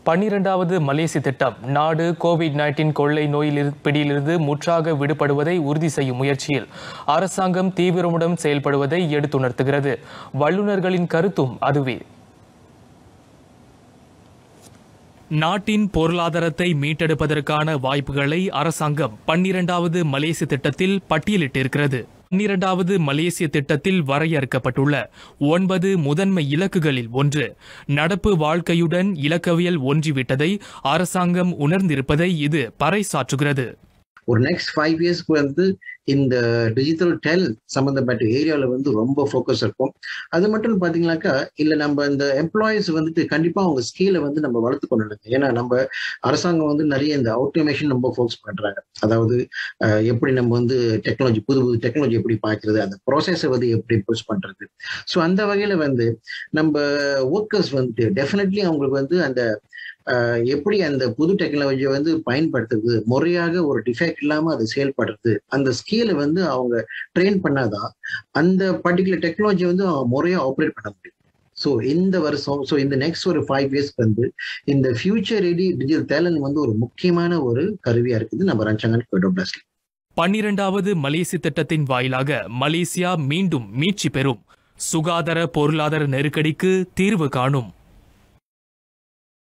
பன்னிரண்டாவது மலேசிய திட்டம் நாடு Covid nineteen கொள்ளை நோயில் பிடியிலிருந்து முற்றாக விடுபடுவதை உறுதி செய்யும் முயற்சியில் அரசாங்கம் தீவிரமுடன் செயல்படுவதை எடுத்துணர்த்துகிறது வல்லுநர்களின் கருத்தும் அதுவே நாட்டின் பொருளாதாரத்தை மீட்டெடுப்பதற்கான வாய்ப்புகளை அரசாங்கம் பன்னிரண்டாவது மலேசிய திட்டத்தில் பட்டியலிட்டிருக்கிறது பன்னிரண்டாவது மலேசிய திட்டத்தில் வரையறுக்கப்பட்டுள்ள ஒன்பது முதன்மை இலக்குகளில் ஒன்று நடப்பு வாழ்க்கையுடன் இலக்கவியல் ஒன்றிவிட்டதை அரசாங்கம் உணர்ந்திருப்பதை இது பறைசாற்றுகிறது ஒரு நெக்ஸ்ட் ஃபைவ் இயர்ஸ்க்கு வந்து இந்த டிஜிட்டல் டெல் சம்மந்தப்பட்ட ஏரியாவில் வந்து ரொம்ப ஃபோக்கஸ் இருக்கும் அது மட்டும் பார்த்தீங்கன்னாக்கா இல்லை நம்ம இந்த எம்ப்ளாயிஸ் வந்துட்டு கண்டிப்பாக அவங்க ஸ்கீலை வந்து நம்ம வளர்த்து கொண்டு ஏன்னா நம்ம அரசாங்கம் வந்து நிறைய இந்த ஆட்டோமேஷன் ரொம்ப ஃபோக்கஸ் பண்ணுறாங்க அதாவது அஹ், எப்படி நம்ம வந்து டெக்னாலஜி புது புது டெக்னாலஜி எப்படி பார்க்கறது அந்த ப்ராசஸை வந்து எப்படி புஷ் பண்ணுறது ஸோ அந்த வகையில் வந்து நம்ம ஒர்க்கர்ஸ் வந்துட்டு டெஃபினெட்லி அவங்களுக்கு வந்து அந்த ஆஹ் எப்படி அந்த புது டெக்னாலஜியை வந்து பயன்படுத்துறது முறையாக ஒரு டிஃபெக்ட் இல்லாம அது செயல்படுறது அந்த ஸ்கேலை வந்து அவங்க ட்ரெயின் பண்ணாதான் அந்த பர்டிகுலர் டெக்னாலஜி வந்து அவங்க முறையா ஆப்ரேட் பண்ண முடியும் ஸோ இந்த வருஷம் ஸோ இந்த நெக்ஸ்ட் ஒரு ஃபைவ் இயர்ஸ்க்கு வந்து இந்த ஃபியூச்சர் ரெடி டிஜிட்டல் டேலண்ட் வந்து ஒரு முக்கியமான ஒரு கருவியா இருக்குது நம்ம ரஞ்சாங்கன் கோடோபிளாஸ்ல பன்னிரண்டாவது மலேசிய திட்டத்தின் வாயிலாக மலேசியா மீண்டும் மீட்சி பெறும் சுகாதார பொருளாதார நெருக்கடிக்கு தீர்வு காணும்